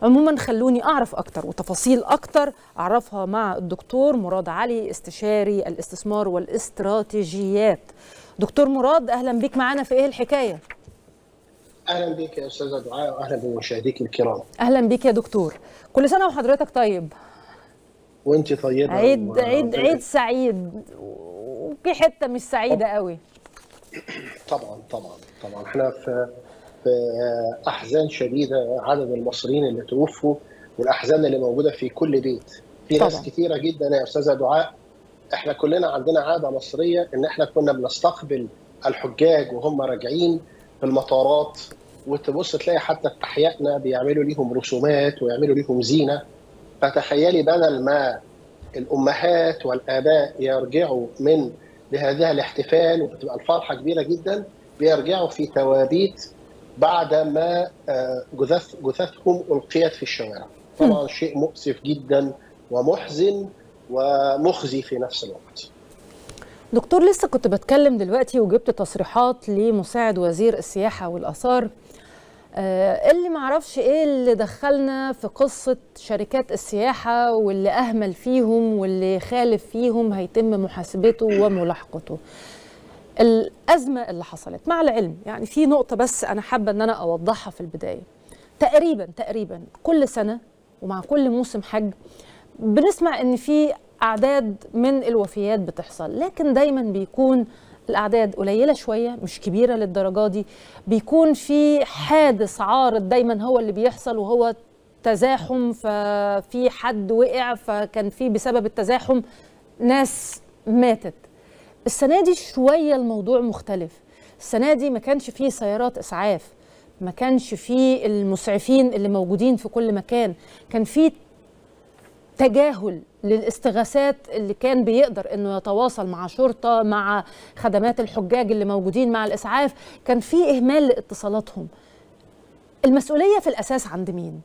عموما خلوني اعرف اكتر وتفاصيل اكتر اعرفها مع الدكتور مراد علي استشاري الاستثمار والاستراتيجيات دكتور مراد اهلا بيك معانا في ايه الحكايه اهلا بك يا استاذه دعاء واهلا بمشاهديك الكرام اهلا بيك يا دكتور كل سنه وحضرتك طيب وانت طيبه عيد و- عيد عيد سعيد وفي حته مش سعيده قوي طبعا طبعا طبعا احنا في في احزان شديده عدد المصريين اللي توفوا والاحزان اللي موجوده في كل بيت في ناس طبعا. كتيره جدا يا استاذه دعاء احنا كلنا عندنا عاده مصريه ان احنا كنا بنستقبل الحجاج وهم راجعين في المطارات وتبص تلاقي حتى في احيائنا بيعملوا ليهم رسومات ويعملوا ليهم زينه فتخيلي بدل ما الامهات والاباء يرجعوا من لهذا الاحتفال وبتبقى الفرحه كبيره جدا بيرجعوا في توابيت بعد ما آه، جثث جثثهم القيت في الشوارع طبعا شيء مؤسف جدا ومحزن ومخزي في نفس الوقت دكتور لسه كنت بتكلم دلوقتي وجبت تصريحات لمساعد وزير السياحة والآثار آه، اللي معرفش ايه اللي دخلنا في قصة شركات السياحة واللي أهمل فيهم واللي خالف فيهم هيتم محاسبته وملاحقته الأزمة اللي حصلت مع العلم يعني في نقطة بس أنا حابة أن أنا أوضحها في البداية تقريبا تقريبا كل سنة ومع كل موسم حج بنسمع ان في اعداد من الوفيات بتحصل لكن دايما بيكون الاعداد قليله شويه مش كبيره للدرجه دي بيكون في حادث عارض دايما هو اللي بيحصل وهو تزاحم ففي حد وقع فكان في بسبب التزاحم ناس ماتت السنه دي شويه الموضوع مختلف السنه دي ما كانش فيه سيارات اسعاف ما كانش فيه المسعفين اللي موجودين في كل مكان كان فيه تجاهل للاستغاثات اللي كان بيقدر انه يتواصل مع شرطه مع خدمات الحجاج اللي موجودين مع الاسعاف كان في اهمال لاتصالاتهم المسؤوليه في الاساس عند مين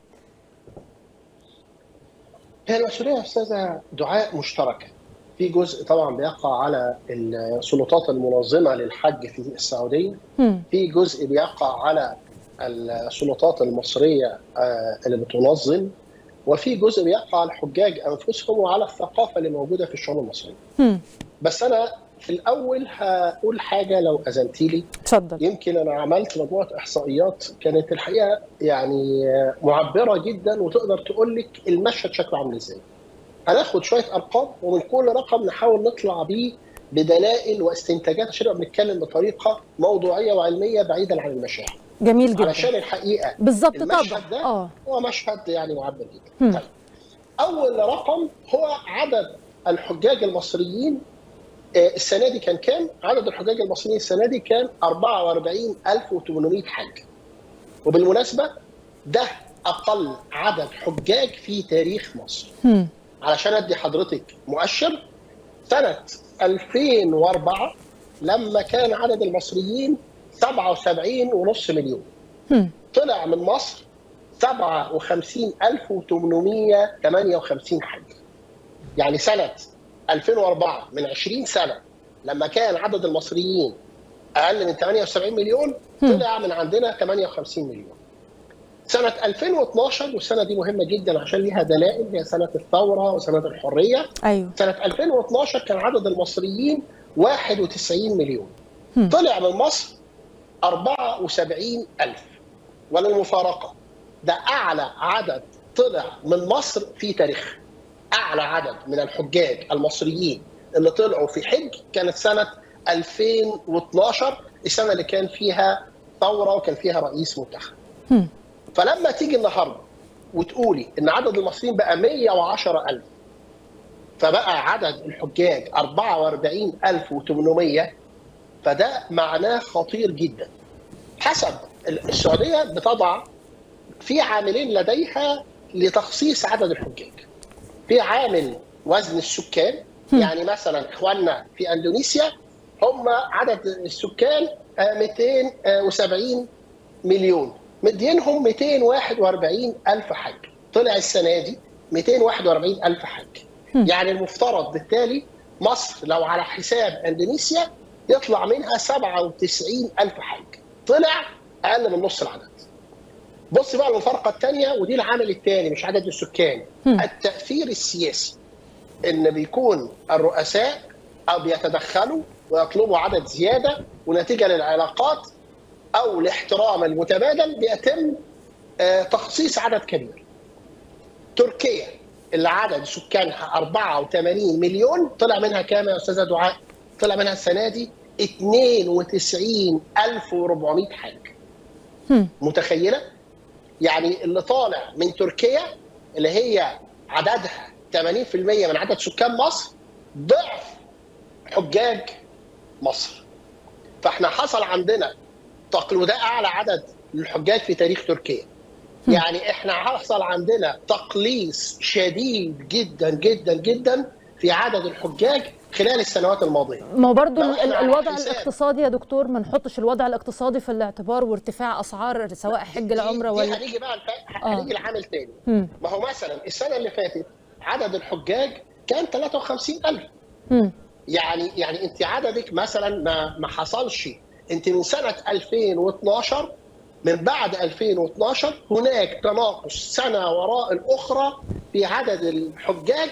هي المسؤوليه يا استاذه دعاء مشتركه في جزء طبعا بيقع على السلطات المنظمه للحج في السعوديه هم. في جزء بيقع على السلطات المصريه آه، اللي بتنظم وفي جزء بيقع على الحجاج انفسهم وعلى الثقافه اللي موجوده في الشؤون المصريه هم. بس انا في الاول هقول حاجه لو اذنتي لي اتفضل يمكن انا عملت مجموعه احصائيات كانت الحقيقه يعني معبره جدا وتقدر تقول لك المشهد شكله عامل ازاي. هناخد شويه ارقام ومن كل رقم نحاول نطلع بيه بدلائل واستنتاجات عشان نبقى بنتكلم بطريقه موضوعيه وعلميه بعيدا عن المشاعر. جميل جدا علشان الحقيقه بالظبط طبعا المشهد ده اه هو مشهد يعني معبر جدا. هم. طيب اول رقم هو عدد الحجاج المصريين آه، السنه دي كان كام؟ عدد الحجاج المصريين السنه دي كان 44800 حاج. وبالمناسبه ده اقل عدد حجاج في تاريخ مصر. هم. علشان ادي حضرتك مؤشر سنه 2004 لما كان عدد المصريين 77.5 مليون. هم. طلع من مصر 57858 حج. يعني سنة 2004 من 20 سنة لما كان عدد المصريين أقل من 78 مليون طلع من عندنا 58 مليون. سنة 2012 والسنة دي مهمة جدا عشان ليها دلائل هي سنة الثورة وسنة الحرية. ايوه سنة 2012 كان عدد المصريين 91 مليون. هم. طلع من مصر 74 ألف وللمفارقة ده أعلى عدد طلع من مصر في تاريخها أعلى عدد من الحجاج المصريين اللي طلعوا في حج كانت سنة 2012 السنة اللي كان فيها ثورة وكان فيها رئيس منتخب هم. فلما تيجي النهارده وتقولي ان عدد المصريين بقى 110 ألف فبقى عدد الحجاج 44800 فده معناه خطير جدا حسب السعوديه بتضع في عاملين لديها لتخصيص عدد الحجاج في عامل وزن السكان يعني مثلا اخواننا في اندونيسيا هم عدد السكان آه، 270 مليون مدينهم 241 ألف حج طلع السنة دي 241 ألف حج يعني المفترض بالتالي مصر لو على حساب اندونيسيا يطلع منها 97 ألف حج طلع أقل من نص العدد بص بقى المفارقه الثانيه ودي العامل الثاني مش عدد السكان التاثير السياسي ان بيكون الرؤساء او بيتدخلوا ويطلبوا عدد زياده ونتيجه للعلاقات او الاحترام المتبادل بيتم تخصيص عدد كبير. تركيا اللي عدد سكانها 84 مليون طلع منها كام يا استاذه دعاء؟ طلع منها السنه دي 92400 حاج. متخيله؟ يعني اللي طالع من تركيا اللي هي عددها 80% من عدد سكان مصر ضعف حجاج مصر. فاحنا حصل عندنا وده اعلى عدد للحجاج في تاريخ تركيا. يعني احنا حصل عندنا تقليص شديد جدا جدا جدا في عدد الحجاج خلال السنوات الماضيه. ما هو برضه الوضع الاقتصادي يا دكتور ما نحطش الوضع الاقتصادي في الاعتبار وارتفاع اسعار سواء حج العمره ولا هنيجي بقى هنيجي لعامل تاني. ما هو مثلا السنه اللي فاتت عدد الحجاج كان 53000. م. يعني يعني انت عددك مثلا ما ما حصلش انت من سنه 2012 من بعد 2012 هناك تناقص سنه وراء الاخرى في عدد الحجاج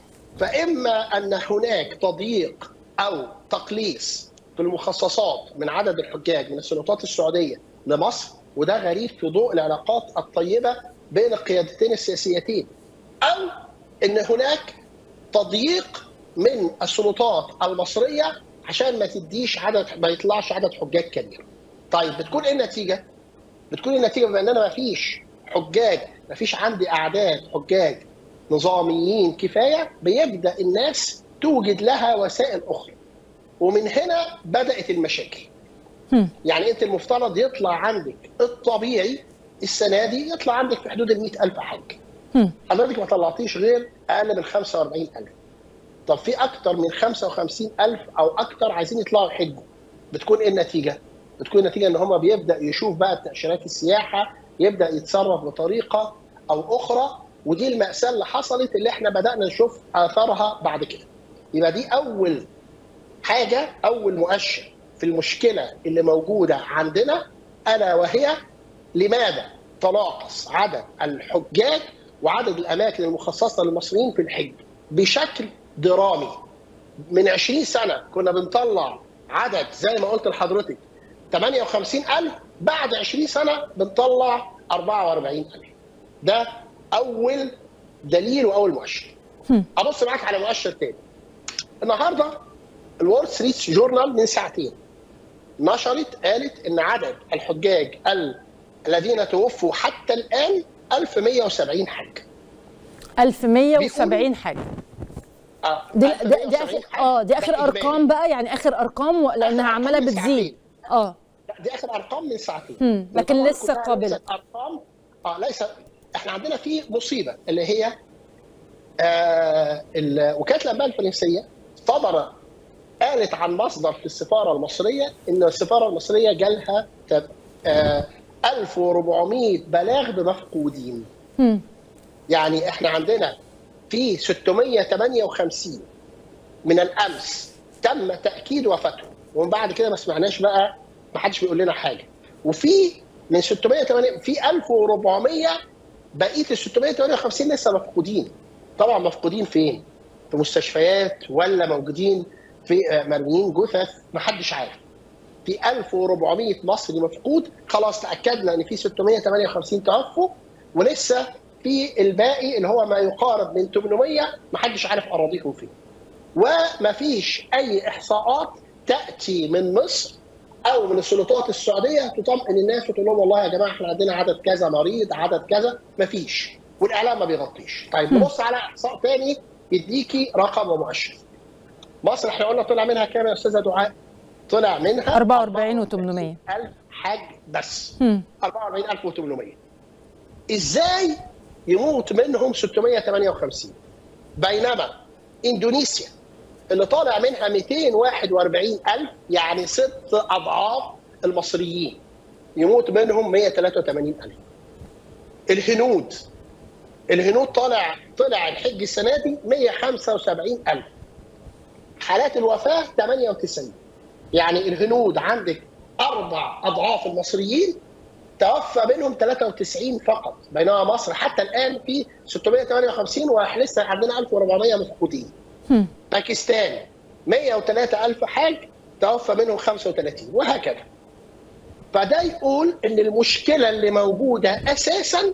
فاما ان هناك تضييق او تقليص في المخصصات من عدد الحجاج من السلطات السعوديه لمصر وده غريب في ضوء العلاقات الطيبه بين القيادتين السياسيتين او ان هناك تضييق من السلطات المصريه عشان ما تديش عدد ما يطلعش عدد حجاج كبير. طيب بتكون ايه النتيجه؟ بتكون النتيجه بما اننا ما فيش حجاج ما فيش عندي اعداد حجاج نظاميين كفايه بيبدا الناس توجد لها وسائل اخرى ومن هنا بدات المشاكل يعني انت المفترض يطلع عندك الطبيعي السنه دي يطلع عندك في حدود ال 100000 حج حضرتك ما طلعتيش غير اقل من 45000 طب في اكتر من 55000 او اكتر عايزين يطلعوا يحجوا بتكون ايه النتيجه؟ بتكون النتيجه ان هم بيبدا يشوف بقى تاشيرات السياحه يبدا يتصرف بطريقه او اخرى ودي الماساه اللي حصلت اللي احنا بدانا نشوف اثارها بعد كده. يبقى دي اول حاجه اول مؤشر في المشكله اللي موجوده عندنا الا وهي لماذا تناقص عدد الحجاج وعدد الاماكن المخصصه للمصريين في الحج بشكل درامي. من 20 سنه كنا بنطلع عدد زي ما قلت لحضرتك 58000 بعد 20 سنه بنطلع 44000 ده اول دليل واول مؤشر ابص معاك على مؤشر تاني النهارده الورد ستريت جورنال من ساعتين نشرت قالت ان عدد الحجاج الذين توفوا حتى الان 1170 حج 1170 حج اه دي دي, دي اخر اه دي اخر ارقام بقى يعني اخر ارقام لانها عماله بتزيد اه دي اخر ارقام من ساعتين مم. لكن لسه قابله ارقام اه ليس احنا عندنا في مصيبه اللي هي آه وكاله الانباء الفرنسيه صدر قالت عن مصدر في السفاره المصريه ان السفاره المصريه جالها آه 1400 بلاغ بمفقودين مم. يعني احنا عندنا في 658 من الامس تم تاكيد وفاتهم ومن بعد كده ما سمعناش بقى ما حدش بيقول لنا حاجه وفي من 608 في 1400 بقيه ال 658 لسه مفقودين طبعا مفقودين فين؟ في مستشفيات ولا موجودين في مرميين جثث ما حدش عارف في 1400 مصري مفقود خلاص تاكدنا ان في 658 توفوا ولسه في الباقي اللي هو ما يقارب من 800 ما حدش عارف اراضيهم فين وما فيش اي احصاءات تاتي من مصر او من السلطات السعوديه تطمئن الناس وتقول لهم والله يا جماعه احنا عندنا عدد كذا مريض عدد كذا مفيش والاعلام ما بيغطيش طيب نبص على احصاء ثاني يديكي رقم ومؤشر مصر احنا قلنا طلع منها كام يا استاذه دعاء طلع منها 44 و800 ألف حاج بس مم. 44800 ازاي يموت منهم 658 بينما اندونيسيا اللي طالع منها 241000 يعني ست اضعاف المصريين يموت منهم 183000 الهنود الهنود طالع طلع الحج السنه دي 175000 حالات الوفاه 98 يعني الهنود عندك اربع اضعاف المصريين توفى منهم 93 فقط بينما مصر حتى الان في 658 ولسه عندنا 1400 مفقودين باكستان 103 ألف حاج توفى منهم 35 وهكذا فده يقول ان المشكله اللي موجوده اساسا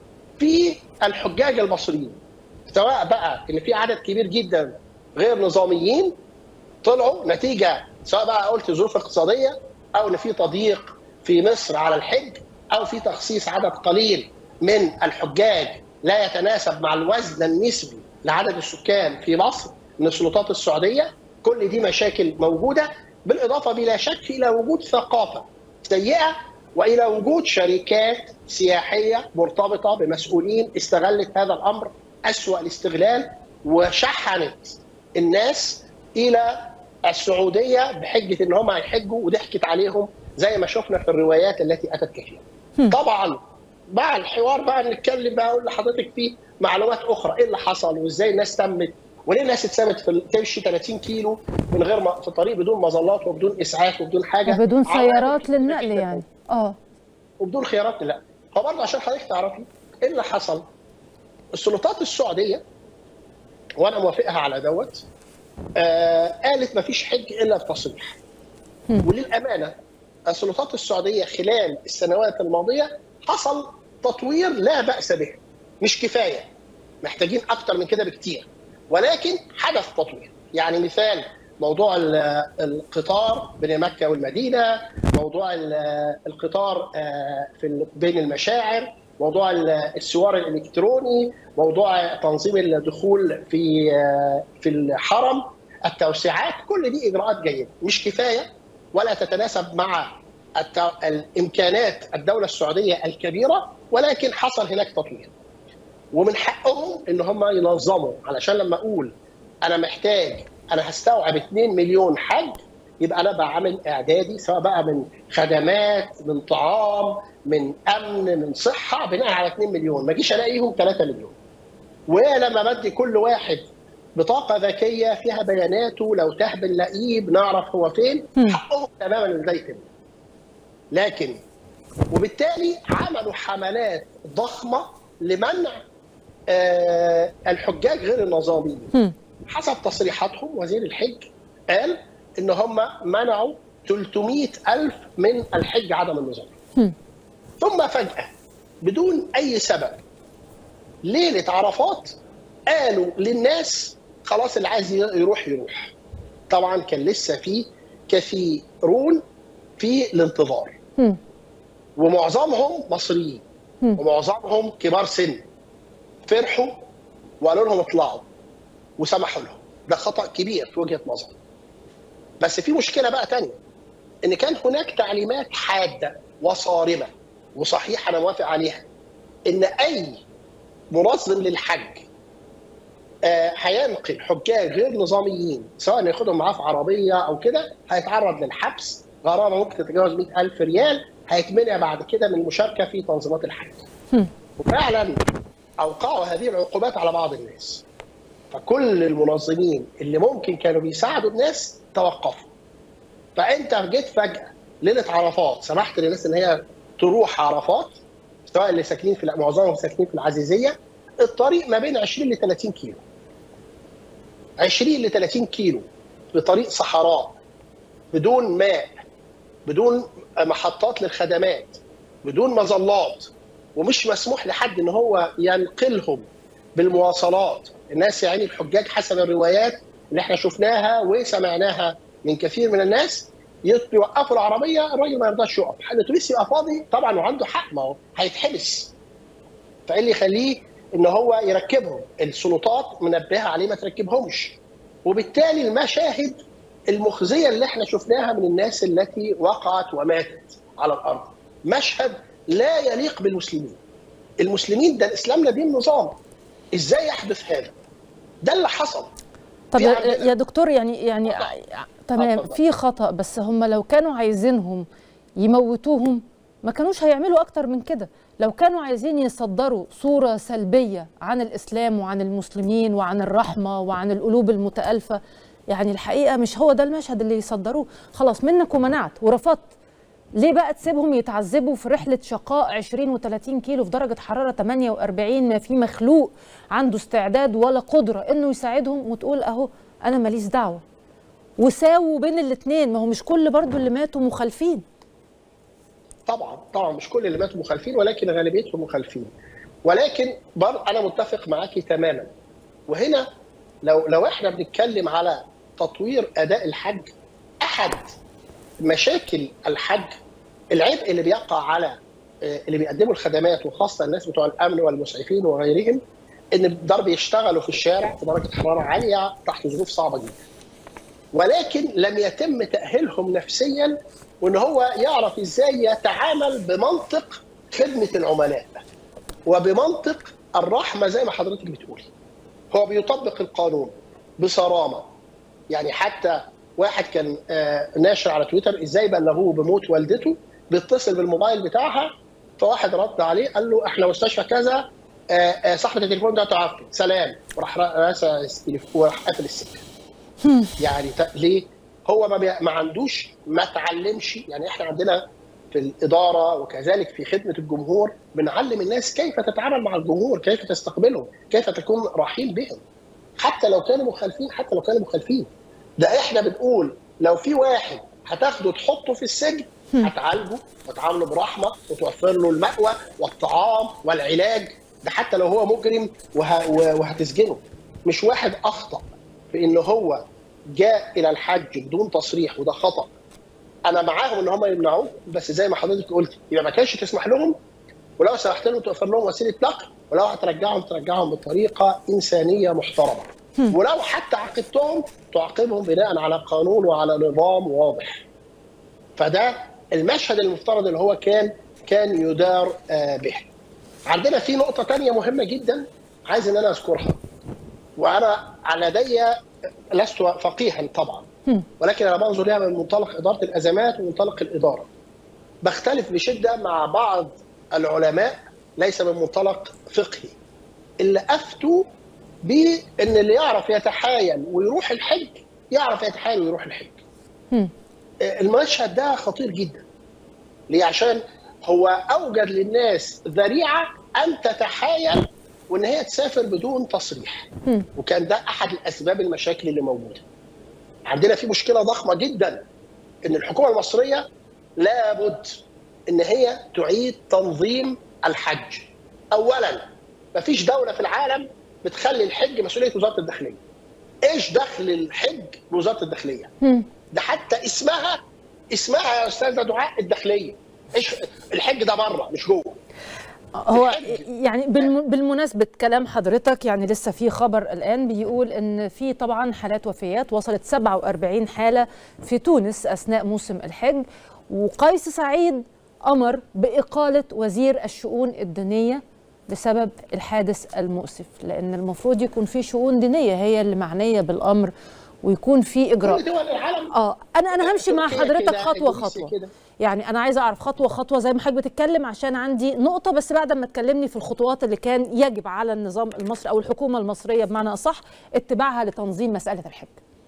في الحجاج المصريين سواء بقى ان في عدد كبير جدا غير نظاميين طلعوا نتيجه سواء بقى قلت ظروف اقتصاديه او ان في تضييق في مصر على الحج او في تخصيص عدد قليل من الحجاج لا يتناسب مع الوزن النسبي لعدد السكان في مصر من السلطات السعوديه كل دي مشاكل موجوده بالاضافه بلا شك الى وجود ثقافه سيئه والى وجود شركات سياحيه مرتبطه بمسؤولين استغلت هذا الامر اسوا الاستغلال وشحنت الناس الى السعوديه بحجه ان هم هيحجوا وضحكت عليهم زي ما شفنا في الروايات التي اتت كثيرا. طبعا مع الحوار بقى نتكلم بقى اقول لحضرتك فيه معلومات اخرى ايه اللي حصل وازاي الناس تمت وليه الناس اتسمت في تمشي 30 كيلو من غير ما في الطريق بدون مظلات وبدون اسعاف وبدون حاجه وبدون سيارات للنقل يعني اه وبدون خيارات لا فبرضه عشان حضرتك تعرفي ايه اللي حصل السلطات السعوديه وانا موافقها على دوت آه قالت ما فيش حج الا بتصريح وللامانه السلطات السعوديه خلال السنوات الماضيه حصل تطوير لا باس به مش كفايه محتاجين اكتر من كده بكتير ولكن حدث تطوير يعني مثال موضوع القطار بين مكه والمدينه موضوع القطار في بين المشاعر موضوع السوار الالكتروني موضوع تنظيم الدخول في في الحرم التوسعات كل دي اجراءات جيده مش كفايه ولا تتناسب مع الامكانات الدوله السعوديه الكبيره ولكن حصل هناك تطوير ومن حقهم ان هم ينظموا علشان لما اقول انا محتاج انا هستوعب 2 مليون حج يبقى انا بعمل اعدادي سواء بقى من خدمات من طعام من امن من صحه بناء على 2 مليون ما اجيش الاقيهم 3 مليون ولما بدي كل واحد بطاقه ذكيه فيها بياناته لو تاه بنلاقيه بنعرف هو فين حقهم تماما ان ده يتم لكن وبالتالي عملوا حملات ضخمه لمنع آه الحجاج غير النظاميين حسب تصريحاتهم وزير الحج قال ان هم منعوا 300 ألف من الحج عدم النظام ثم فجأة بدون أي سبب ليلة عرفات قالوا للناس خلاص اللي عايز يروح يروح طبعا كان لسه في كثيرون في الانتظار ومعظمهم مصريين ومعظمهم كبار سن فرحوا وقالوا لهم اطلعوا وسمحوا لهم ده خطا كبير في وجهه نظري بس في مشكله بقى تانية ان كان هناك تعليمات حاده وصارمه وصحيح انا موافق عليها ان اي منظم للحج آه هينقل حجاج غير نظاميين سواء ياخدهم معاه في عربيه او كده هيتعرض للحبس غرامه ممكن تتجاوز 100000 ريال هيتمنع بعد كده من المشاركه في تنظيمات الحج وفعلا اوقعوا هذه العقوبات على بعض الناس فكل المنظمين اللي ممكن كانوا بيساعدوا الناس توقفوا فانت جيت فجاه ليله عرفات سمحت للناس ان هي تروح عرفات سواء اللي ساكنين في معظمهم ساكنين في العزيزيه الطريق ما بين 20 ل 30 كيلو 20 ل 30 كيلو بطريق صحراء بدون ماء بدون محطات للخدمات بدون مظلات ومش مسموح لحد ان هو ينقلهم بالمواصلات الناس يعني الحجاج حسب الروايات اللي احنا شفناها وسمعناها من كثير من الناس يوقفوا العربيه الراجل ما يرضاش يقف الاتوبيس يبقى فاضي طبعا وعنده حق ما هو هيتحبس فايه اللي يخليه ان هو يركبهم السلطات منبهه عليه ما تركبهمش وبالتالي المشاهد المخزيه اللي احنا شفناها من الناس التي وقعت وماتت على الارض مشهد لا يليق بالمسلمين المسلمين ده الاسلام لا دين نظام ازاي يحدث هذا ده اللي حصل طب يا دكتور يعني يعني تمام في خطا بس هم لو كانوا عايزينهم يموتوهم ما كانوش هيعملوا اكتر من كده لو كانوا عايزين يصدروا صوره سلبيه عن الاسلام وعن المسلمين وعن الرحمه وعن القلوب المتالفه يعني الحقيقه مش هو ده المشهد اللي يصدروه خلاص منك ومنعت ورفضت ليه بقى تسيبهم يتعذبوا في رحلة شقاء 20 و30 كيلو في درجة حرارة 48 ما في مخلوق عنده استعداد ولا قدرة انه يساعدهم وتقول اهو انا ماليش دعوة وساووا بين الاثنين ما هو مش كل برضو اللي ماتوا مخالفين طبعا طبعا مش كل اللي ماتوا مخالفين ولكن غالبيتهم مخالفين ولكن بر انا متفق معاكي تماما وهنا لو لو احنا بنتكلم على تطوير اداء الحج احد مشاكل الحج العبء اللي بيقع على اللي بيقدموا الخدمات وخاصه الناس بتوع الامن والمسعفين وغيرهم ان الضرب يشتغلوا في الشارع في درجه حراره عاليه تحت ظروف صعبه جدا. ولكن لم يتم تاهيلهم نفسيا وان هو يعرف ازاي يتعامل بمنطق خدمه العملاء وبمنطق الرحمه زي ما حضرتك بتقولي. هو بيطبق القانون بصرامه يعني حتى واحد كان ناشر على تويتر ازاي بلغوه بموت والدته بيتصل بالموبايل بتاعها فواحد رد عليه قال له احنا مستشفى كذا صاحبه التليفون ده تعافي سلام وراح راسى التليفون وراح قافل السكه يعني ليه؟ هو ما, بي... ما عندوش ما تعلمش يعني احنا عندنا في الاداره وكذلك في خدمه الجمهور بنعلم الناس كيف تتعامل مع الجمهور، كيف تستقبلهم، كيف تكون رحيم بهم. حتى لو كانوا مخالفين حتى لو كانوا مخالفين. ده احنا بنقول لو في واحد هتاخده تحطه في السجن هتعالجه وتعامله برحمه وتوفر له المأوى والطعام والعلاج ده حتى لو هو مجرم وه... وهتسجنه مش واحد اخطا في ان هو جاء الى الحج بدون تصريح وده خطا انا معاهم ان هم يمنعوه بس زي ما حضرتك قلت يبقى ما كانش تسمح لهم ولو سمحت لهم توفر لهم وسيله نقل ولو هترجعهم ترجعهم بطريقه انسانيه محترمه ولو حتى عاقبتهم تعاقبهم بناء على قانون وعلى نظام واضح فده المشهد المفترض اللي هو كان كان يدار به عندنا في نقطة تانية مهمة جدا عايز ان انا اذكرها وانا لدي لست فقيها طبعا ولكن انا بنظر لها من منطلق اداره الازمات ومنطلق الاداره. بختلف بشده مع بعض العلماء ليس من منطلق فقهي اللي افتوا بان اللي يعرف يتحايل ويروح الحج يعرف يتحايل ويروح الحج. المشهد ده خطير جدا. ليه؟ عشان هو اوجد للناس ذريعه ان تتحايل وان هي تسافر بدون تصريح. وكان ده احد الاسباب المشاكل اللي موجوده. عندنا في مشكله ضخمه جدا ان الحكومه المصريه لابد ان هي تعيد تنظيم الحج. اولا مفيش دوله في العالم بتخلي الحج مسؤوليه وزاره الداخليه. ايش دخل الحج بوزاره الداخليه؟ ده حتى اسمها اسمها يا استاذه دعاء الداخليه. ايش الحج ده بره مش جوه. هو يعني بالمناسبة كلام حضرتك يعني لسه في خبر الآن بيقول إن في طبعا حالات وفيات وصلت 47 حالة في تونس أثناء موسم الحج وقيس سعيد أمر بإقالة وزير الشؤون الدينية بسبب الحادث المؤسف لأن المفروض يكون في شؤون دينية هي اللي معنية بالأمر ويكون في إجراء كل دول العالم اه انا انا همشي مع تركيا حضرتك كده، خطوه إندونيسيا خطوه كده. يعني انا عايزه اعرف خطوه خطوه زي ما حضرتك بتتكلم عشان عندي نقطه بس بعد ما تكلمني في الخطوات اللي كان يجب على النظام المصري او الحكومه المصريه بمعنى اصح اتباعها لتنظيم مساله الحج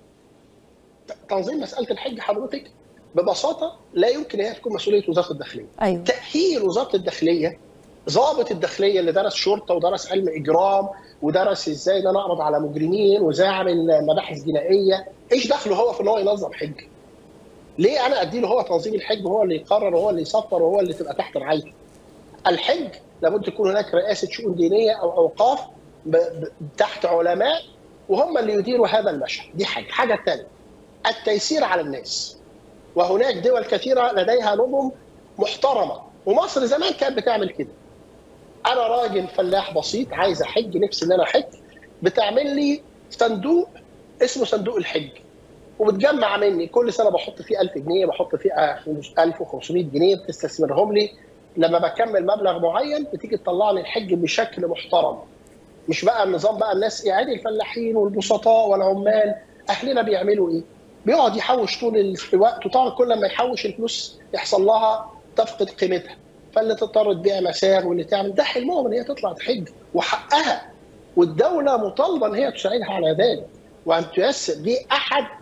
تنظيم مساله الحج حضرتك ببساطه لا يمكن هي تكون مسؤوليه وزاره الداخليه. ايوه تاهيل وزاره الداخليه ضابط الداخليه اللي درس شرطه ودرس علم اجرام ودرس ازاي ان انا اقبض على مجرمين وازاي اعمل مباحث جنائيه، ايش دخله هو في ان هو ينظم حج؟ ليه انا ادي له هو تنظيم الحج وهو اللي يقرر وهو اللي يصفر وهو اللي تبقى تحت رعايته؟ الحج لابد تكون هناك رئاسه شؤون دينيه او اوقاف ب- ب- تحت علماء وهم اللي يديروا هذا المشهد، دي حاجه، الحاجه الثانيه التيسير على الناس. وهناك دول كثيره لديها نظم محترمه ومصر زمان كانت بتعمل كده. انا راجل فلاح بسيط عايز احج نفسي ان انا احج بتعمل لي صندوق اسمه صندوق الحج وبتجمع مني كل سنه بحط فيه 1000 جنيه بحط فيه 1500 جنيه بتستثمرهم لي لما بكمل مبلغ معين بتيجي تطلع لي الحج بشكل محترم مش بقى النظام بقى الناس يعني الفلاحين والبسطاء والعمال اهلنا بيعملوا ايه؟ بيقعد يحوش طول الوقت وطبعا كل ما يحوش الفلوس يحصل لها تفقد قيمتها فاللي تضطر تبيع مسار واللي تعمل ده حلمهم ان هي تطلع تحج وحقها والدوله مطالبه ان هي تساعدها على ذلك وان تيسر دي احد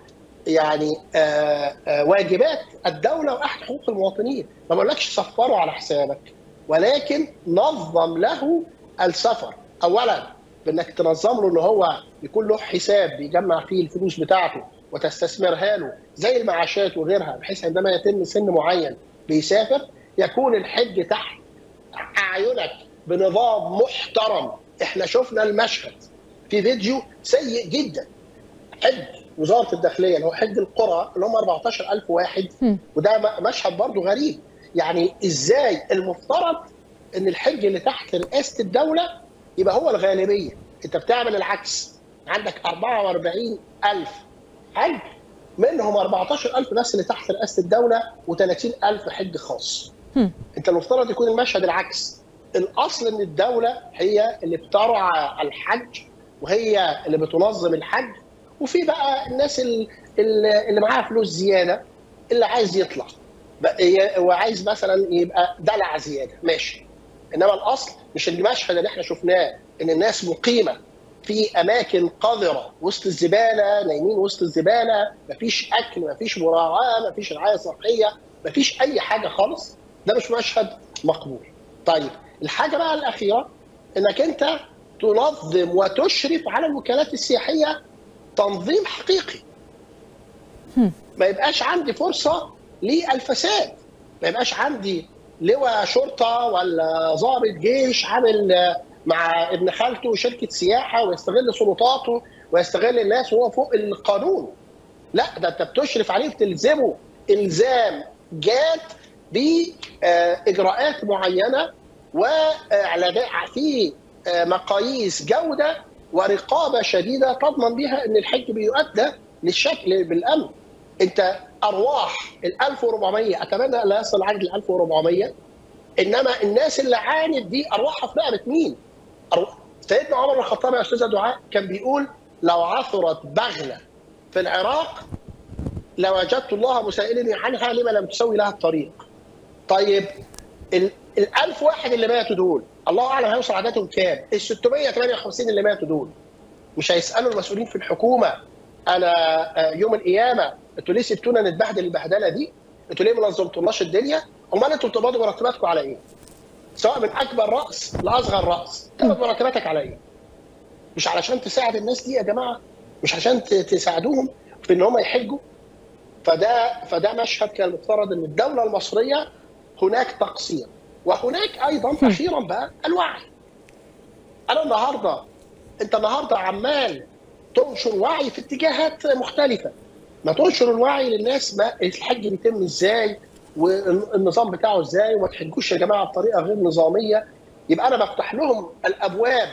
يعني آه آه واجبات الدوله واحد حقوق المواطنين ما بقولكش سفره على حسابك ولكن نظم له السفر اولا بانك تنظم له ان هو يكون له حساب بيجمع فيه الفلوس بتاعته وتستثمرها له زي المعاشات وغيرها بحيث عندما يتم سن معين بيسافر يكون الحج تحت اعينك بنظام محترم احنا شفنا المشهد في فيديو سيء جدا حج وزاره الداخليه اللي هو حج القرى اللي هم 14000 واحد وده مشهد برضه غريب يعني ازاي المفترض ان الحج اللي تحت رئاسه الدوله يبقى هو الغالبيه انت بتعمل العكس عندك 44000 حج منهم 14000 بس اللي تحت رئاسه الدوله و30000 حج خاص انت المفترض يكون المشهد العكس الاصل ان الدوله هي اللي بترعى الحج وهي اللي بتنظم الحج وفي بقى الناس اللي معاها فلوس زياده اللي عايز يطلع وعايز مثلا يبقى دلع زياده ماشي انما الاصل مش المشهد اللي احنا شفناه ان الناس مقيمه في اماكن قذره وسط الزباله نايمين وسط الزباله مفيش اكل مفيش مراعاه مفيش رعايه صحيه مفيش اي حاجه خالص ده مش مشهد مقبول طيب الحاجه بقى الاخيره انك انت تنظم وتشرف على الوكالات السياحيه تنظيم حقيقي ما يبقاش عندي فرصه للفساد ما يبقاش عندي لواء شرطه ولا ضابط جيش عامل مع ابن خالته شركه سياحه ويستغل سلطاته ويستغل الناس وهو فوق القانون لا ده انت بتشرف عليه بتلزمه الزام جاد باجراءات معينه واعلانات في مقاييس جوده ورقابه شديده تضمن بها ان الحج بيؤدى للشكل بالامن انت ارواح ال 1400 اتمنى لا يصل عدد ال 1400 انما الناس اللي عانت دي ارواحها في رقبه مين؟ أرواح. سيدنا عمر بن الخطاب يا استاذه دعاء كان بيقول لو عثرت بغله في العراق لوجدت الله مسائلني عنها لما لم تسوي لها الطريق. طيب ال 1000 واحد اللي ماتوا دول الله اعلم هيوصل عددهم كام؟ ال 658 اللي ماتوا دول مش هيسالوا المسؤولين في الحكومه انا يوم القيامه انتوا ليه سبتونا نتبهدل البهدله دي؟ انتوا ليه ما نظمتولناش الدنيا؟ امال انتوا بتقبضوا مرتباتكم على ايه؟ سواء من اكبر راس لاصغر راس، تقبض مرتباتك على ايه؟ مش علشان تساعد الناس دي يا جماعه؟ مش عشان تساعدوهم في ان هم يحجوا؟ فده فده مشهد كان المفترض ان الدوله المصريه هناك تقصير وهناك ايضا اخيرا بقى الوعي. انا النهارده انت النهارده عمال تنشر وعي في اتجاهات مختلفه ما تنشر الوعي للناس ما الحج بيتم ازاي والنظام بتاعه ازاي وما تحجوش يا جماعه بطريقه غير نظاميه يبقى انا بفتح لهم الابواب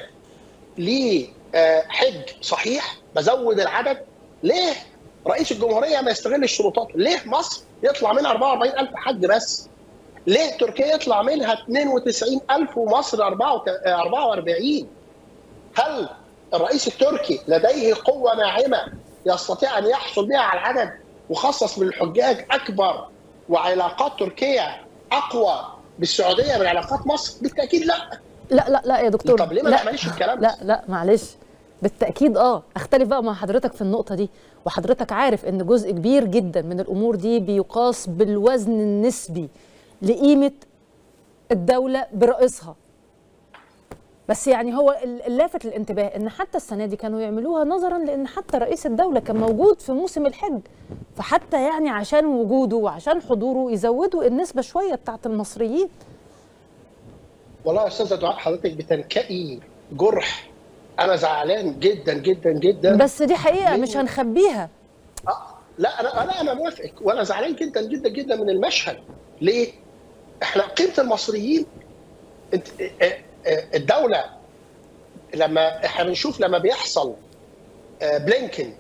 لحج صحيح بزود العدد ليه رئيس الجمهوريه ما يستغلش سلطاته ليه مصر يطلع منها 44000 حج بس ليه تركيا يطلع منها 92000 ومصر 44 هل الرئيس التركي لديه قوه ناعمه يستطيع ان يحصل بها على العدد وخصص من الحجاج اكبر وعلاقات تركيا اقوى بالسعوديه من علاقات مصر؟ بالتاكيد لا. لا لا لا يا دكتور طب ليه ما نعملش الكلام لا لا معلش بالتاكيد اه اختلف بقى مع حضرتك في النقطه دي وحضرتك عارف ان جزء كبير جدا من الامور دي بيقاس بالوزن النسبي لقيمه الدوله برئيسها بس يعني هو اللافت للانتباه ان حتى السنه دي كانوا يعملوها نظرا لان حتى رئيس الدوله كان موجود في موسم الحج فحتى يعني عشان وجوده وعشان حضوره يزودوا النسبه شويه بتاعت المصريين والله يا استاذه دعاء حضرتك بتنكئي جرح انا زعلان جدا جدا جدا بس دي حقيقه مش هنخبيها آه لا انا انا انا موافقك وانا زعلان جدا جدا جدا من المشهد ليه؟ احنا قيمه المصريين انت الدوله لما احنا بنشوف لما بيحصل بلينكن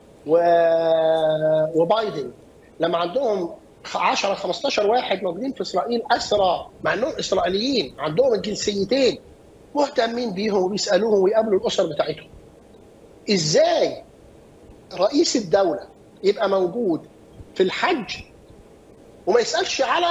وبايدن لما عندهم 10 15 واحد موجودين في اسرائيل اسرى مع انهم اسرائيليين عندهم الجنسيتين مهتمين بيهم وبيسالوهم ويقابلوا الاسر بتاعتهم. ازاي رئيس الدوله يبقى موجود في الحج وما يسالش على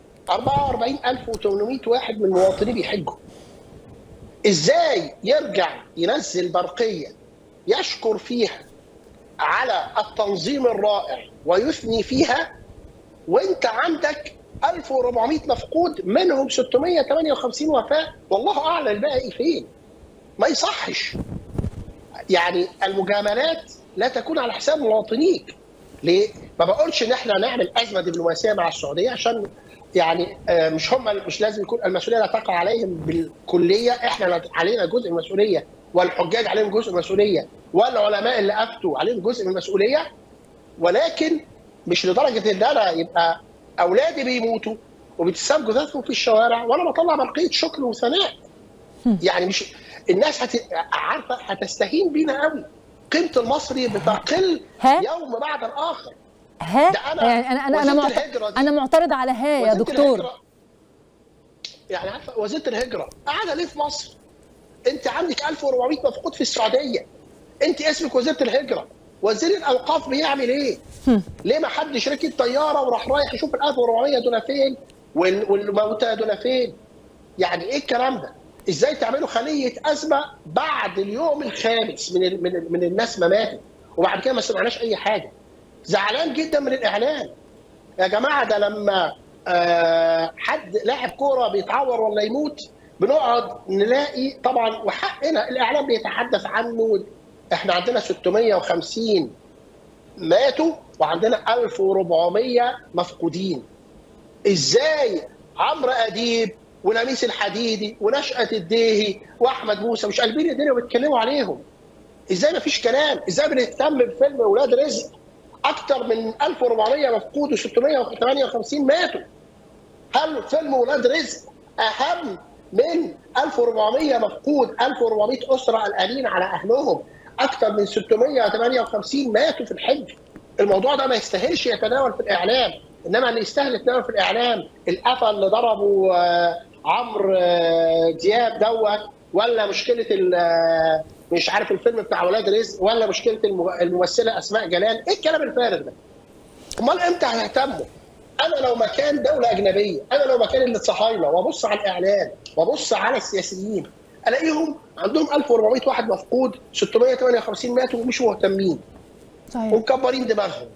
44800 واحد من المواطنين بيحجوا؟ ازاي يرجع ينزل برقيه يشكر فيها على التنظيم الرائع ويثني فيها وانت عندك 1400 مفقود منهم 658 وفاه والله اعلم الباقي فين ما يصحش يعني المجاملات لا تكون على حساب مواطنيك ليه؟ ما بقولش ان احنا نعمل ازمه دبلوماسيه مع السعوديه عشان يعني مش هم مش لازم يكون المسؤوليه لا تقع عليهم بالكليه احنا علينا جزء من المسؤوليه والحجاج عليهم جزء من المسؤوليه والعلماء اللي افتوا عليهم جزء من المسؤوليه ولكن مش لدرجه ان انا يبقى اولادي بيموتوا وبتساب جثثهم في الشوارع وانا بطلع برقيه شكر وثناء يعني مش الناس هت... عارفه هتستهين بينا قوي قيمه المصري بتقل يوم بعد الاخر ها أنا يعني انا انا انا, معت... انا معترض على ها يا دكتور الهجرة. يعني عارفه وزيره الهجره قاعده ليه في مصر؟ انت عندك 1400 مفقود في السعوديه انت اسمك وزيره الهجره وزير الاوقاف بيعمل ايه؟ ليه ما حدش ركب طياره وراح رايح يشوف ال 1400 دول فين والموتى دول فين؟ يعني ايه الكلام ده؟ ازاي تعملوا خليه ازمه بعد اليوم الخامس من ال من, ال من الناس ما ماتت وبعد كده ما سمعناش اي حاجه زعلان جدا من الاعلام يا جماعه ده لما آه حد لاعب كوره بيتعور ولا يموت بنقعد نلاقي طبعا وحقنا الاعلام بيتحدث عنه احنا عندنا 650 ماتوا وعندنا 1400 مفقودين ازاي عمرو اديب ونميس الحديدي ونشأة الديهي واحمد موسى مش قلبين الدنيا وبيتكلموا عليهم ازاي ما فيش كلام ازاي بنهتم بفيلم اولاد رزق اكتر من 1400 مفقود و658 ماتوا هل فيلم اولاد رزق اهم من 1400 مفقود 1400 اسره قلقانين على اهلهم اكثر من 658 ماتوا في الحج الموضوع ده ما يستاهلش يتناول في الاعلام انما اللي يستاهل يتناول في الاعلام القفا اللي ضربه عمرو دياب دوت ولا مشكله مش عارف الفيلم بتاع ولاد رزق ولا مشكله الممثله اسماء جلال ايه الكلام الفارغ ده امال امتى هيهتموا انا لو مكان دوله اجنبيه انا لو مكان الصهاينه وابص على الاعلام وابص على السياسيين الاقيهم عندهم 1400 واحد مفقود 658 ماتوا ومش مهتمين صحيح ومكبرين دماغهم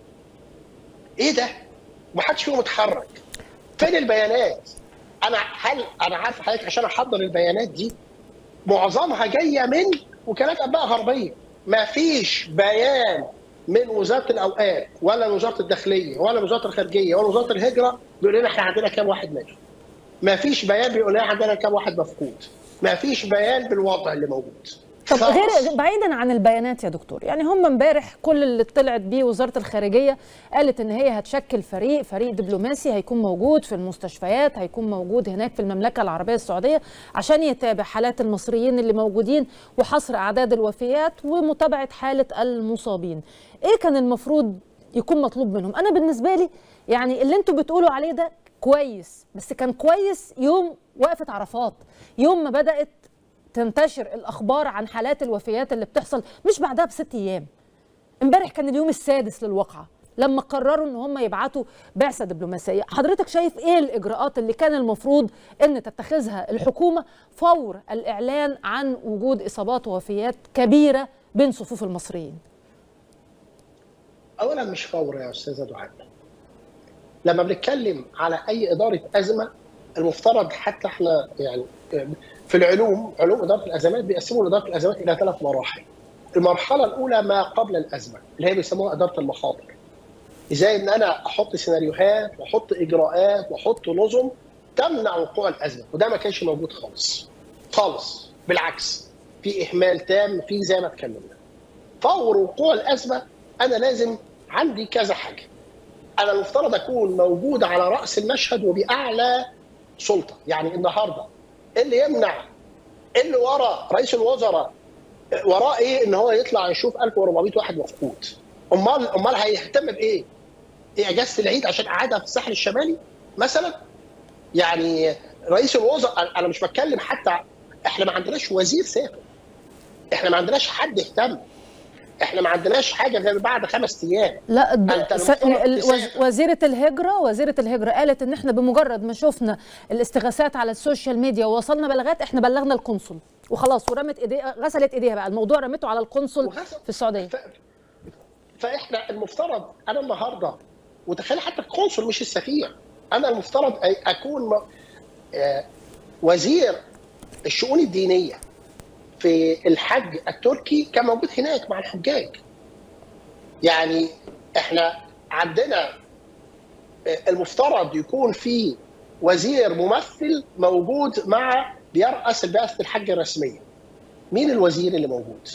ايه ده ومحدش فيهم اتحرك فين البيانات انا هل انا عارف حضرتك عشان احضر البيانات دي معظمها جايه من وكالات انباء غربيه ما فيش بيان من وزاره الاوقاف ولا من وزاره الداخليه ولا من وزاره الخارجيه ولا وزاره الهجره بيقول لنا احنا عندنا كام واحد مات ما فيش بيان بيقول لنا عندنا كام واحد مفقود ما فيش بيان بالوضع اللي موجود طب غير بعيدا عن البيانات يا دكتور يعني هم امبارح كل اللي طلعت بيه وزاره الخارجيه قالت ان هي هتشكل فريق فريق دبلوماسي هيكون موجود في المستشفيات هيكون موجود هناك في المملكه العربيه السعوديه عشان يتابع حالات المصريين اللي موجودين وحصر اعداد الوفيات ومتابعه حاله المصابين ايه كان المفروض يكون مطلوب منهم انا بالنسبه لي يعني اللي انتوا بتقولوا عليه ده كويس بس كان كويس يوم وقفه عرفات يوم ما بدات تنتشر الاخبار عن حالات الوفيات اللي بتحصل مش بعدها بست ايام امبارح كان اليوم السادس للواقعه لما قرروا ان هم يبعتوا بعثه دبلوماسيه حضرتك شايف ايه الاجراءات اللي كان المفروض ان تتخذها الحكومه فور الاعلان عن وجود اصابات ووفيات كبيره بين صفوف المصريين اولا مش فور يا استاذه دعاء لما بنتكلم على اي اداره ازمه المفترض حتى احنا يعني في العلوم علوم اداره الازمات بيقسموا اداره الازمات الى ثلاث مراحل. المرحله الاولى ما قبل الازمه اللي هي بيسموها اداره المخاطر. ازاي ان انا احط سيناريوهات واحط اجراءات واحط نظم تمنع وقوع الازمه وده ما كانش موجود خالص. خالص بالعكس في اهمال تام في زي ما اتكلمنا. فور وقوع الازمه انا لازم عندي كذا حاجه. انا المفترض اكون موجود على راس المشهد وباعلى سلطه، يعني النهارده اللي يمنع اللي ورا رئيس الوزراء وراه ايه ان هو يطلع يشوف 1400 واحد مفقود امال امال هيهتم بايه؟ ايه اجازه العيد عشان قعدها في الساحل الشمالي مثلا؟ يعني رئيس الوزراء انا مش بتكلم حتى احنا ما عندناش وزير سافر احنا ما عندناش حد اهتم احنا ما عندناش حاجه غير بعد خمس ايام لا وزيره الهجره وزيره الهجره قالت ان احنا بمجرد ما شفنا الاستغاثات على السوشيال ميديا ووصلنا بلاغات احنا بلغنا القنصل وخلاص ورمت ايديها غسلت ايديها بقى الموضوع رمته على القنصل في السعوديه ف... فاحنا المفترض انا النهارده وتخيل حتى القنصل مش السفير انا المفترض اكون وزير الشؤون الدينيه في الحج التركي كان موجود هناك مع الحجاج يعني احنا عندنا المفترض يكون في وزير ممثل موجود مع بيرأس بعثة الحج الرسمية مين الوزير اللي موجود؟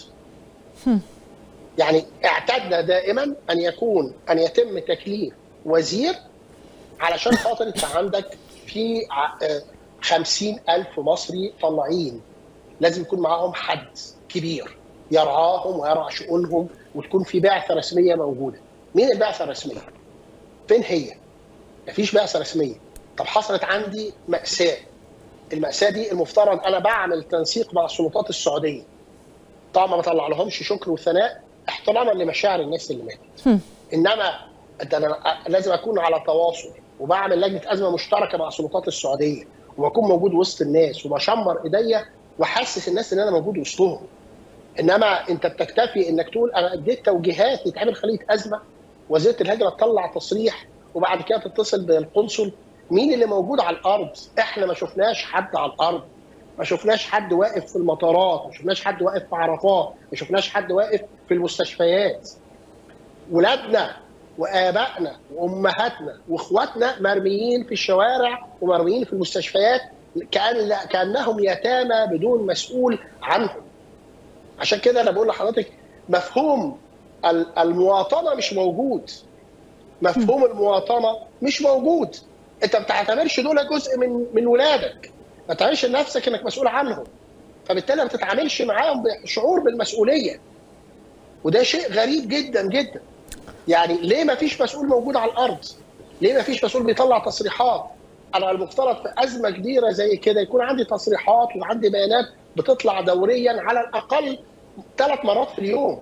يعني اعتدنا دائما أن يكون أن يتم تكليف وزير علشان خاطر انت عندك في خمسين ألف مصري طلعين لازم يكون معاهم حد كبير يرعاهم ويرعى شؤونهم وتكون في بعثة رسمية موجودة مين البعثة الرسمية؟ فين هي؟ مفيش بعثة رسمية طب حصلت عندي مأساة المأساة دي المفترض أنا بعمل تنسيق مع السلطات السعودية طبعا ما بطلع لهمش شكر وثناء احتراما لمشاعر الناس اللي ماتت انما ده انا لازم اكون على تواصل وبعمل لجنه ازمه مشتركه مع السلطات السعوديه وبكون موجود وسط الناس وبشمر ايديا واحسس الناس ان انا موجود وسطهم انما انت بتكتفي انك تقول انا اديت توجيهات يتعمل خليه ازمه وزيره الهجره تطلع تصريح وبعد كده تتصل بالقنصل مين اللي موجود على الارض؟ احنا ما شفناش حد على الارض ما شفناش حد واقف في المطارات ما شفناش حد واقف في عرفات ما شفناش حد واقف في المستشفيات ولادنا وابائنا وامهاتنا واخواتنا مرميين في الشوارع ومرميين في المستشفيات كأن كانهم يتامى بدون مسؤول عنهم عشان كده انا بقول لحضرتك مفهوم المواطنه مش موجود مفهوم المواطنه مش موجود انت ما بتعتبرش دول جزء من من ولادك ما تعملش لنفسك انك مسؤول عنهم فبالتالي ما بتتعاملش معاهم بشعور بالمسؤوليه وده شيء غريب جدا جدا يعني ليه ما فيش مسؤول موجود على الارض ليه ما فيش مسؤول بيطلع تصريحات انا المفترض في ازمه كبيره زي كده يكون عندي تصريحات وعندي بيانات بتطلع دوريا على الاقل ثلاث مرات في اليوم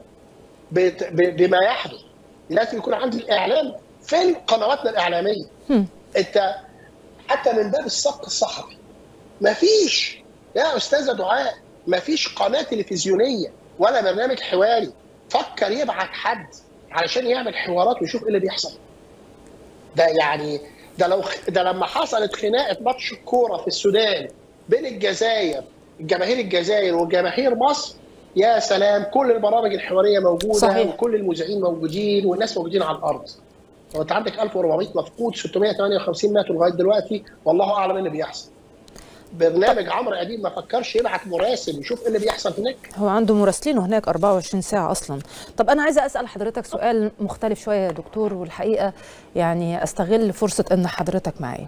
بما يحدث لازم يكون عندي الاعلام فين قنواتنا الاعلاميه انت حتى من باب السبق الصحفي ما فيش يا استاذه دعاء ما فيش قناه تلفزيونيه ولا برنامج حواري فكر يبعت حد علشان يعمل حوارات ويشوف ايه اللي بيحصل ده يعني ده لو ده لما حصلت خناقه ماتش الكوره في السودان بين الجزائر جماهير الجزائر وجماهير مصر يا سلام كل البرامج الحواريه موجوده صحيح. وكل المذيعين موجودين والناس موجودين على الارض انت عندك 1400 مفقود 658 ماتوا لغايه دلوقتي والله اعلم ايه اللي بيحصل برنامج عمرو اديب ما فكرش يبعت مراسل يشوف ايه اللي بيحصل هناك هو عنده مراسلين هناك 24 ساعه اصلا طب انا عايزه اسال حضرتك سؤال مختلف شويه يا دكتور والحقيقه يعني استغل فرصه ان حضرتك معايا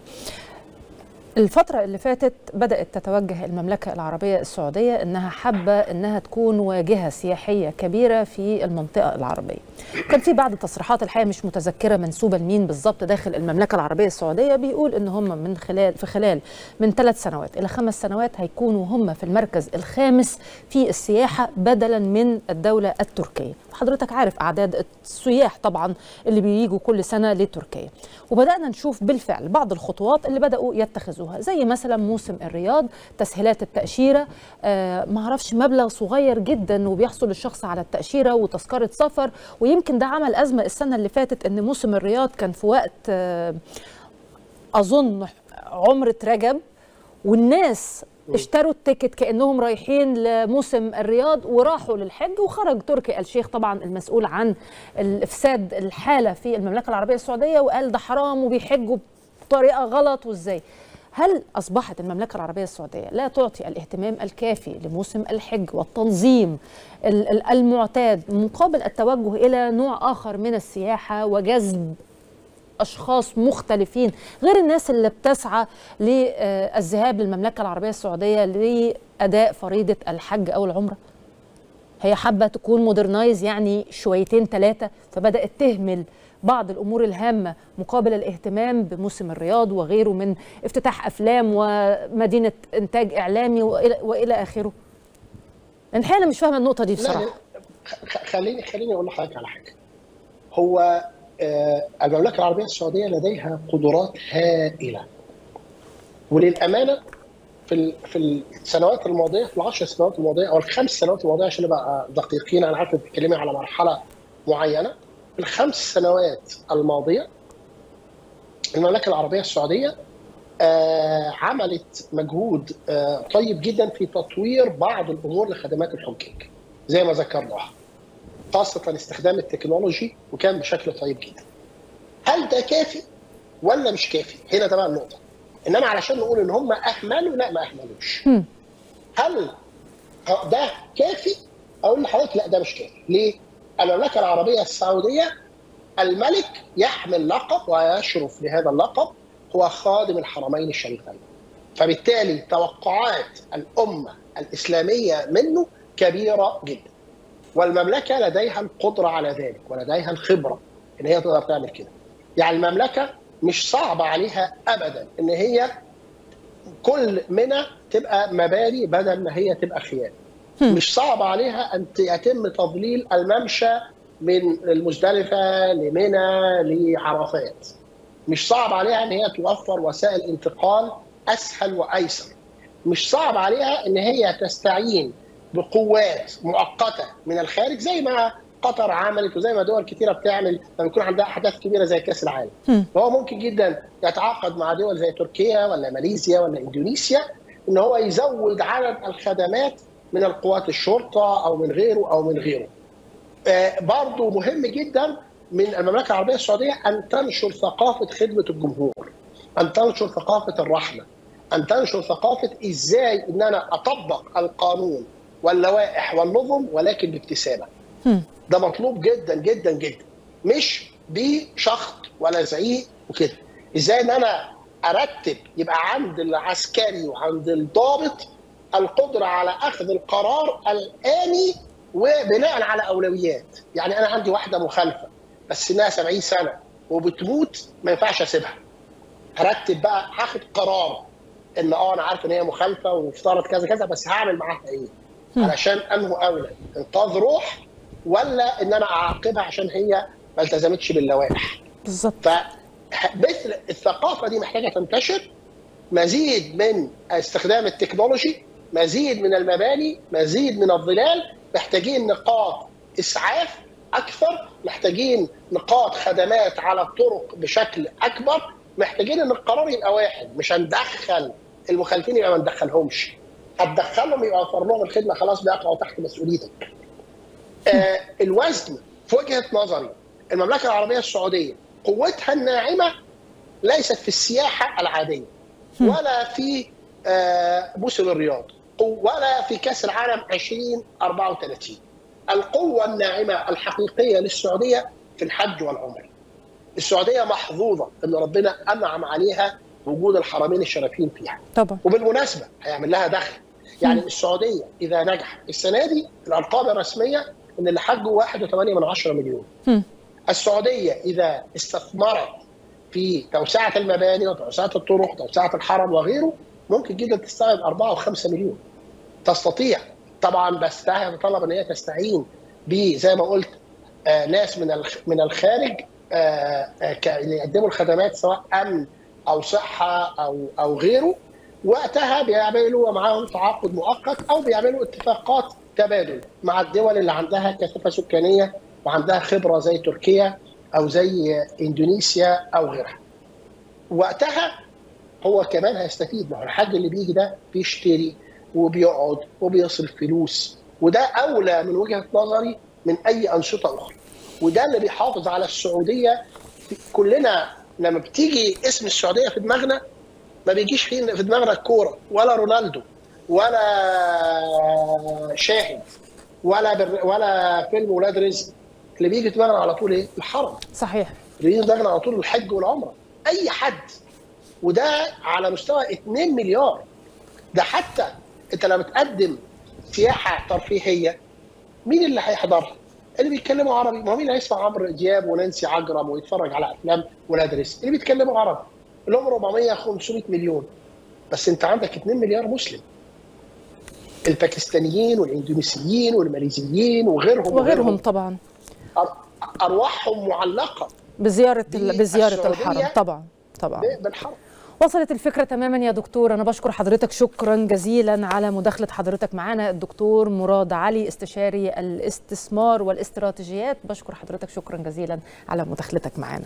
الفترة اللي فاتت بدأت تتوجه المملكة العربية السعودية إنها حابة إنها تكون واجهة سياحية كبيرة في المنطقة العربية. كان في بعض التصريحات الحقيقة مش متذكرة منسوبة لمين بالظبط داخل المملكة العربية السعودية بيقول إن هم من خلال في خلال من ثلاث سنوات إلى خمس سنوات هيكونوا هم في المركز الخامس في السياحة بدلا من الدولة التركية. وحضرتك عارف أعداد السياح طبعا اللي بييجوا كل سنة لتركيا. وبدأنا نشوف بالفعل بعض الخطوات اللي بدأوا يتخذوها زي مثلا موسم الرياض تسهيلات التأشيرة آه معرفش مبلغ صغير جدا وبيحصل الشخص على التأشيرة وتذكرة سفر ويمكن ده عمل أزمة السنة اللي فاتت أن موسم الرياض كان في وقت آه أظن عمرة رجب والناس اشتروا التيكت كانهم رايحين لموسم الرياض وراحوا للحج وخرج تركي آل الشيخ طبعا المسؤول عن الافساد الحاله في المملكه العربيه السعوديه وقال ده حرام وبيحجوا بطريقه غلط وازاي هل أصبحت المملكة العربية السعودية لا تعطي الاهتمام الكافي لموسم الحج والتنظيم المعتاد مقابل التوجه إلى نوع آخر من السياحة وجذب أشخاص مختلفين غير الناس اللي بتسعى للذهاب للمملكة العربية السعودية لأداء فريضة الحج أو العمرة هي حابة تكون مودرنايز يعني شويتين ثلاثة فبدأت تهمل بعض الامور الهامه مقابل الاهتمام بموسم الرياض وغيره من افتتاح افلام ومدينه انتاج اعلامي والى, وإلى اخره. الحقيقه انا مش فاهمه النقطه دي بصراحه. خليني خليني اقول لحضرتك على حاجه. هو المملكه العربيه السعوديه لديها قدرات هائله. وللامانه في في السنوات الماضيه في العشر سنوات الماضيه او الخمس سنوات الماضيه عشان نبقى دقيقين انا عارف بتتكلمي على مرحله معينه في الخمس سنوات الماضيه المملكه العربيه السعوديه آه عملت مجهود آه طيب جدا في تطوير بعض الامور لخدمات الحجاج زي ما ذكرناها خاصه استخدام التكنولوجي وكان بشكل طيب جدا. هل ده كافي ولا مش كافي؟ هنا طبعا النقطه. انما علشان نقول ان هم اهملوا لا ما اهملوش. هل ده كافي؟ اقول لحضرتك لا ده مش كافي، ليه؟ المملكه العربيه السعوديه الملك يحمل لقب ويشرف لهذا اللقب هو خادم الحرمين الشريفين. فبالتالي توقعات الامه الاسلاميه منه كبيره جدا. والمملكه لديها القدره على ذلك ولديها الخبره ان هي تقدر تعمل كده. يعني المملكه مش صعب عليها ابدا ان هي كل منى تبقى مباني بدل ما هي تبقى خيام. مش صعب عليها ان يتم تظليل الممشى من المزدلفه لمنى لعرفات. مش صعب عليها ان هي توفر وسائل انتقال اسهل وايسر. مش صعب عليها ان هي تستعين بقوات مؤقته من الخارج زي ما قطر عملت وزي ما دول كثيره بتعمل لما يكون عندها احداث كبيره زي كاس العالم. فهو ممكن جدا يتعاقد مع دول زي تركيا ولا ماليزيا ولا اندونيسيا ان هو يزود عدد الخدمات من القوات الشرطه او من غيره او من غيره. آه برضه مهم جدا من المملكه العربيه السعوديه ان تنشر ثقافه خدمه الجمهور. ان تنشر ثقافه الرحمه. ان تنشر ثقافه ازاي ان انا اطبق القانون واللوائح والنظم ولكن بابتسامه. ده مطلوب جدا جدا جدا مش بشخط ولا زعيق وكده ازاي ان انا ارتب يبقى عند العسكري وعند الضابط القدره على اخذ القرار الاني وبناء على اولويات يعني انا عندي واحده مخالفه بس سنها 70 سنه وبتموت ما ينفعش اسيبها هرتب بقى هاخد قرار ان اه انا عارف ان هي مخالفه ومفترض كذا كذا بس هعمل معاها ايه علشان انه اولى انقاذ روح ولا ان انا اعاقبها عشان هي ما التزمتش باللوائح بالظبط فمثل الثقافه دي محتاجه تنتشر مزيد من استخدام التكنولوجي مزيد من المباني مزيد من الظلال محتاجين نقاط اسعاف اكثر محتاجين نقاط خدمات على الطرق بشكل اكبر محتاجين ان القرار يبقى واحد مش هندخل المخالفين يبقى ما ندخلهمش هتدخلهم يبقى وفر لهم الخدمه خلاص بيقعوا تحت مسؤوليتك آه الوزن في وجهه نظري المملكه العربيه السعوديه قوتها الناعمه ليست في السياحه العاديه ولا في آه موسم الرياض ولا في كاس العالم 2034 القوه الناعمه الحقيقيه للسعوديه في الحج والعمره السعوديه محظوظه ان ربنا انعم عليها وجود الحرمين الشريفين فيها طبعا وبالمناسبه هيعمل لها دخل يعني م. السعوديه اذا نجح السنه دي الارقام الرسميه ان اللي حجوا 1.8 من 10 مليون م. السعوديه اذا استثمرت في توسعه المباني وتوسعه الطرق وتوسعه الحرم وغيره ممكن جدا تستوعب 4 و5 مليون تستطيع طبعا بس ده يتطلب ان هي تستعين ب زي ما قلت آه ناس من من الخارج آه آه يقدموا الخدمات سواء امن او صحه او او غيره وقتها بيعملوا معاهم تعاقد مؤقت او بيعملوا اتفاقات تبادل مع الدول اللي عندها كثافه سكانيه وعندها خبره زي تركيا او زي اندونيسيا او غيرها. وقتها هو كمان هيستفيد ما هو الحاج اللي بيجي ده بيشتري وبيقعد وبيصرف فلوس وده اولى من وجهه نظري من اي انشطه اخرى. وده اللي بيحافظ على السعوديه كلنا لما بتيجي اسم السعوديه في دماغنا ما بيجيش في دماغنا الكوره ولا رونالدو ولا شاهد ولا بر ولا فيلم ولاد رزق اللي بيجي في دماغنا على طول ايه؟ الحرم صحيح اللي بيجي في دماغنا على طول الحج والعمره اي حد وده على مستوى 2 مليار ده حتى انت لما بتقدم سياحه ترفيهيه مين اللي هيحضرها؟ اللي بيتكلموا عربي ما هو مين اللي هيسمع عمرو دياب ونانسي عجرم ويتفرج على افلام ولاد رزق اللي بيتكلموا عربي اللي هم 400 500 مليون بس انت عندك 2 مليار مسلم الباكستانيين والاندونيسيين والماليزيين وغيرهم وغيرهم طبعا ارواحهم معلقه بزياره بزياره الحرم طبعا طبعا بالحرم وصلت الفكرة تماما يا دكتور أنا بشكر حضرتك شكرا جزيلا على مداخلة حضرتك معنا الدكتور مراد علي استشاري الاستثمار والاستراتيجيات بشكر حضرتك شكرا جزيلا على مداخلتك معنا